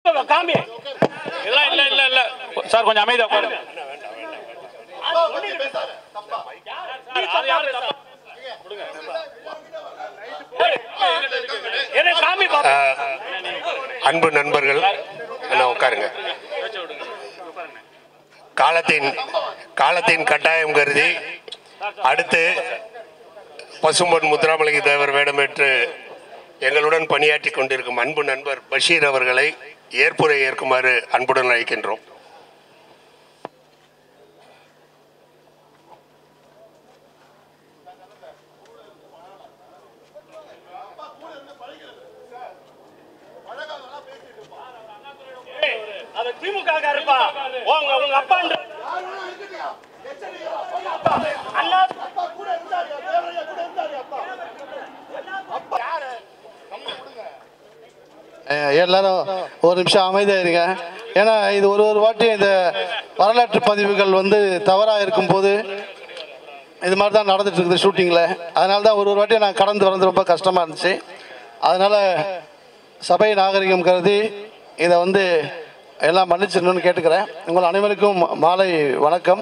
காமி இதெல்லாம் இல்ல இல்ல இல்ல சார் கொஞ்சம் அமைதியா உட்காருங்க அது யாரு தப்பா? என்ன காமி பாப்பா அன்பு நண்பர்கள் அண்ணா உட்காருங்க காலத்தின் காலத்தின் கட்டாயம் கருதி அடுத்து பசும்பொன் முத்துராமலிங்க தேவர் வேடமேற்று எங்களுடன் பணியாற்றி கொண்டிருக்கும் அன்பு நண்பர் பஷீர் அவர்களை ஏற்புரை ஏற்குமாறு அன்புடன் அழைக்கின்றோம் அது திமுக இருப்பா உங்க உங்க அப்பா அண்ணா அஹ் எல்லாரும் ஒரு நிமிஷம் அமைதியாக இருங்க ஏன்னா இது ஒரு ஒரு வாட்டி இந்த வரலாற்று பதிவுகள் வந்து தவறாக இருக்கும்போது இது மாதிரி தான் நடந்துட்டு இருக்குது ஷூட்டிங்கில் அதனால தான் ஒரு ஒரு வாட்டி நான் கடந்து வரது ரொம்ப கஷ்டமாக இருந்துச்சு அதனால் சபை நாகரிகம் கருதி இதை வந்து எல்லாம் மன்னிச்சிடணும்னு கேட்டுக்கிறேன் உங்கள் அனைவருக்கும் மாலை வணக்கம்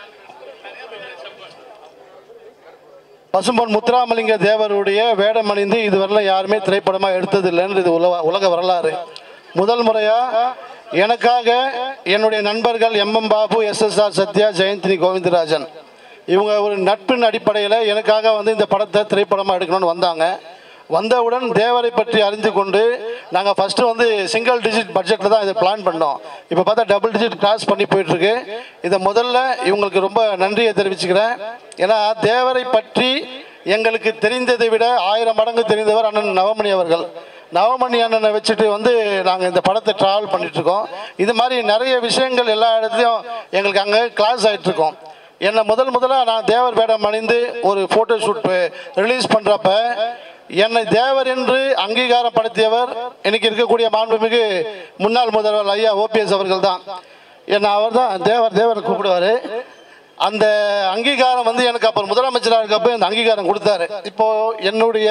பசும்பொன் முத்துராமலிங்க தேவருடைய வேடம் அணிந்து இதுவரையிலும் யாருமே திரைப்படமாக எடுத்ததில்லைன்னு இது உலக உலக வரலாறு முதல் முறையாக எனக்காக என்னுடைய நண்பர்கள் எம்எம் பாபு எஸ்எஸ்ஆர் சத்யா ஜெயந்தினி கோவிந்தராஜன் இவங்க ஒரு நட்பின் அடிப்படையில் எனக்காக வந்து இந்த படத்தை திரைப்படமாக எடுக்கணும்னு வந்தாங்க வந்தவுடன் தேவரை பற்றி அறிந்து கொண்டு நாங்கள் ஃபஸ்ட்டு வந்து சிங்கிள் டிஜிட் பட்ஜெட்டில் தான் இதை பிளான் பண்ணோம் இப்போ பார்த்தா டபுள் டிஜிட் கிராஸ் பண்ணி போயிட்டுருக்கு இதை முதல்ல இவங்களுக்கு ரொம்ப நன்றியை தெரிவிச்சுக்கிறேன் ஏன்னா தேவரை பற்றி எங்களுக்கு தெரிந்ததை விட ஆயிரம் மடங்கு தெரிந்தவர் அண்ணன் நவமணி அவர்கள் நவமணி அண்ணனை வச்சுட்டு வந்து நாங்கள் இந்த படத்தை ட்ராவல் பண்ணிகிட்ருக்கோம் இது மாதிரி நிறைய விஷயங்கள் எல்லா இடத்துலையும் எங்களுக்கு அங்கே கிளாஸ் ஆகிட்ருக்கோம் என்னை முதல் முதலாக நான் தேவர் வேடம் அணிந்து ஒரு ஃபோட்டோ ஷூட் ரிலீஸ் பண்ணுறப்ப என்னை தேவர் என்று அங்கீகாரம் படுத்தியவர் இன்னைக்கு இருக்கக்கூடிய மாண்புமிகு முன்னாள் முதல்வர் ஐயா ஓபிஎஸ் அவர்கள் தான் என்னை அவர் தான் தேவர் தேவர் கூப்பிடுவார் அந்த அங்கீகாரம் வந்து எனக்கு அப்புறம் முதலமைச்சராக இருக்கப்போ அந்த அங்கீகாரம் கொடுத்தாரு இப்போ என்னுடைய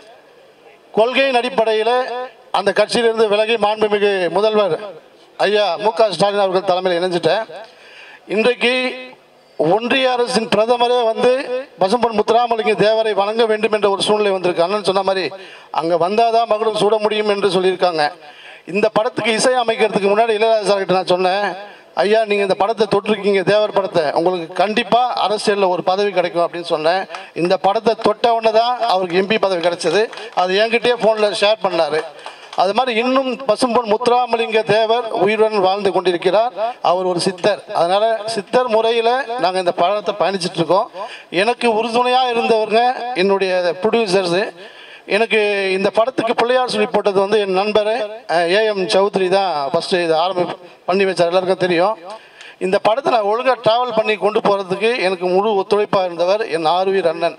கொள்கையின் அடிப்படையில் அந்த கட்சியிலிருந்து விலகி மாண்புமிகு முதல்வர் ஐயா மு க ஸ்டாலின் அவர்கள் தலைமையில் இணைஞ்சிட்டேன் இன்றைக்கு ஒன்றிய அரசின் பிரதமரே வந்து பசும்பொன் முத்துராமலிங்க தேவரை வணங்க வேண்டும் என்ற ஒரு சூழ்நிலை வந்திருக்கு அண்ணன் சொன்ன மாதிரி அங்கே வந்தாதான் மகளும் சூட முடியும் என்று சொல்லியிருக்காங்க இந்த படத்துக்கு இசை அமைக்கிறதுக்கு முன்னாடி இளையராஜா சார் கிட்ட நான் சொன்னேன் ஐயா நீங்கள் இந்த படத்தை தொட்டிருக்கீங்க தேவர் படத்தை உங்களுக்கு கண்டிப்பாக அரசியலில் ஒரு பதவி கிடைக்கும் அப்படின்னு சொன்னேன் இந்த படத்தை தொட்ட உடனே தான் அவருக்கு எம்பி பதவி கிடைச்சது அது என்கிட்டயே ஃபோனில் ஷேர் பண்ணார் அது மாதிரி இன்னும் பசும்பொன் முத்துராமலிங்க தேவர் உயிருடன் வாழ்ந்து கொண்டிருக்கிறார் அவர் ஒரு சித்தர் அதனால சித்தர் முறையில் நாங்கள் இந்த படத்தை பயணிச்சுட்டு இருக்கோம் எனக்கு உறுதுணையாக இருந்தவங்க என்னுடைய ப்ரொடியூசர்ஸு எனக்கு இந்த படத்துக்கு பிள்ளையார் சொல்லி போட்டது வந்து என் நண்பர் ஏஎம் சௌத்ரி தான் ஃபஸ்ட்டு இதை ஆரம்பி பண்ணி வச்சார் எல்லாருக்கும் தெரியும் இந்த படத்தை நான் ஒழுங்காக ட்ராவல் பண்ணி கொண்டு போகிறதுக்கு எனக்கு முழு ஒத்துழைப்பாக இருந்தவர் என் ஆர்வீர் அண்ணன்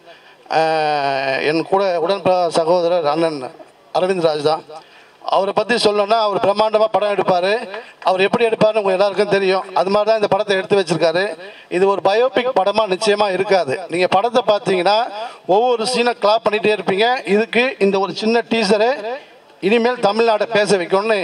அஹ், என் கூட உடன்ப சகோதரர் அண்ணன் அரவிந்த் ராஜ் தான் அவரை பற்றி சொல்லணும்னா அவர் பிரம்மாண்டமாக படம் எடுப்பார் அவர் எப்படி எடுப்பார்னு உங்கள் எல்லாருக்கும் தெரியும் அது மாதிரி தான் இந்த படத்தை எடுத்து வச்சிருக்காரு இது ஒரு பயோபிக் படமாக நிச்சயமாக இருக்காது நீங்கள் படத்தை பார்த்தீங்கன்னா ஒவ்வொரு சீனை கிளாப் பண்ணிகிட்டே இருப்பீங்க இதுக்கு இந்த ஒரு சின்ன டீசரை இனிமேல் தமிழ்நாட்டை பேச வைக்கணும்னு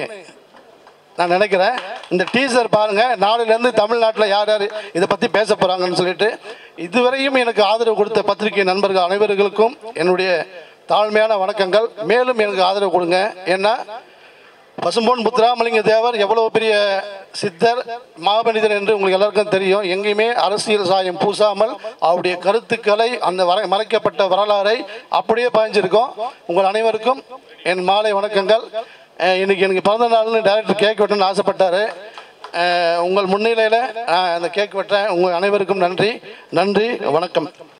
நான் நினைக்கிறேன் இந்த டீசர் பாருங்க நாளையிலேருந்து தமிழ்நாட்டில் யார் யார் இதை பற்றி பேச போகிறாங்கன்னு சொல்லிட்டு இதுவரையும் எனக்கு ஆதரவு கொடுத்த பத்திரிகை நண்பர்கள் அனைவர்களுக்கும் என்னுடைய தாழ்மையான வணக்கங்கள் மேலும் எனக்கு ஆதரவு கொடுங்க ஏன்னா பசும்பொன் முத்துராமலிங்க தேவர் எவ்வளவு பெரிய சித்தர் மாமனிதர் என்று உங்களுக்கு எல்லாருக்கும் தெரியும் எங்கேயுமே அரசியல் சாயம் பூசாமல் அவருடைய கருத்துக்களை அந்த வரை மறைக்கப்பட்ட வரலாறை அப்படியே பாய்ஞ்சிருக்கோம் உங்கள் அனைவருக்கும் என் மாலை வணக்கங்கள் அஹ் இன்னைக்கு எனக்கு பிறந்த நாள்னு டேரக்டர் கேக் வெட்டணும்னு ஆசைப்பட்டாரு அஹ் உங்கள் முன்னிலையில் அந்த கேக் வெட்டேன் உங்கள் அனைவருக்கும் நன்றி நன்றி வணக்கம்